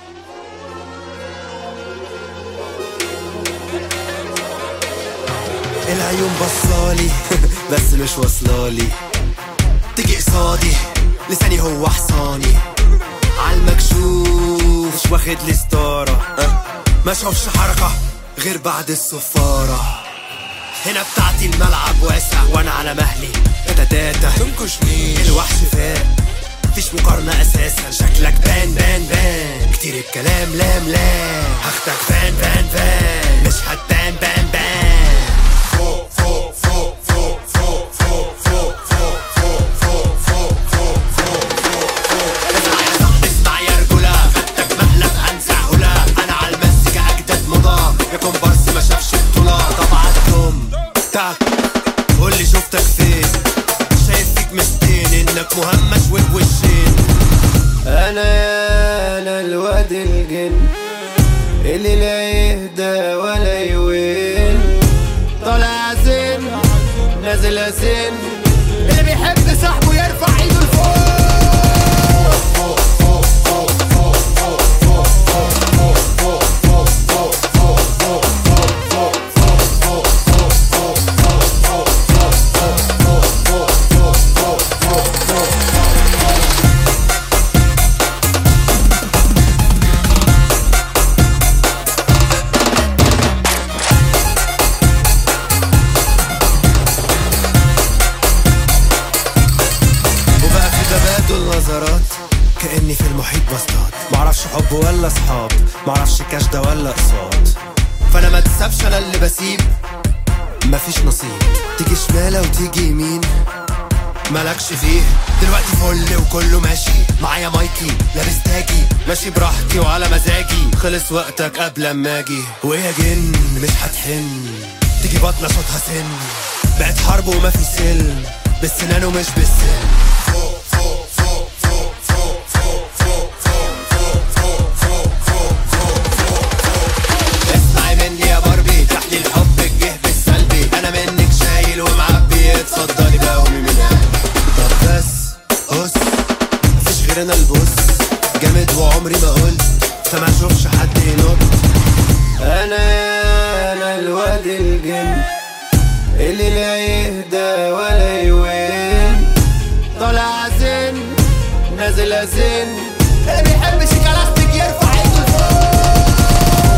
العيون بصالي بس مش واصلالي تيجي قصادي لساني هو حصاني عالمكشوف مش واخد لي ستارة أه؟ ما اشوفش حركة غير بعد الصفارة هنا بتاعتي الملعب واسع وانا على مهلي تاتا تاتا تنكشنيش الوحش فاق مفيش مقارنة اساسا شكلك بان بان بان كتير الكلام لام لام هاخدك فان فان فان مش هتبان بان بان فوق فوق فوق فوق فوق فوق فوق فوق فوق فوق فوق فوق فوق اسمع يا صاحبي اسمع يا رجولة خدتك مقلب هنزع هلا انا على المزيكا اجدد موضة يا كومبارس ما شافش بطولة طبعا توم تاك قول لي شفتك فين شايف فيك مستين انك مهمش وبوشين انا يا انا الواد الجن اللي لا يهدى ولا يوين طالع زين نازل زين اللي بيحب صاحبه يرفع ايده لفوق وبقى في تبادل نظرات كأني في المحيط بصطاد معرفش حب ولا صحاب معرفش كاش ده ولا اقساط فانا ما تسابش انا اللي بسيب مفيش نصيب تيجي شمالة وتيجي يمين مالكش فيه دلوقتي فل وكله ماشي معايا مايكي لابس تاجي ماشي براحتي وعلى مزاجي خلص وقتك قبل ما اجي ويا جن مش هتحن تيجي بطنة صوتها سن بقت حرب وما في سلم بالسنان ومش بالسن فوق فوق فوق فوق فوق فوق فوق فوق فوق فوق فوق فوق فوق فوق اسمعي مني يا باربي تحليل حبك جه بالسلبي انا منك شايل ومعبي اتفضلي بقى قومي من قلبي طب بس هس مفيش غير انا البص جامد وعمري ما قلت فما اشوفش حد ينط انا يا انا الواد الجن اللي لا يهدى ولا يوين طالع زين نازل زين اللي بيحب شيكالاستيك يرفع ايده لفوق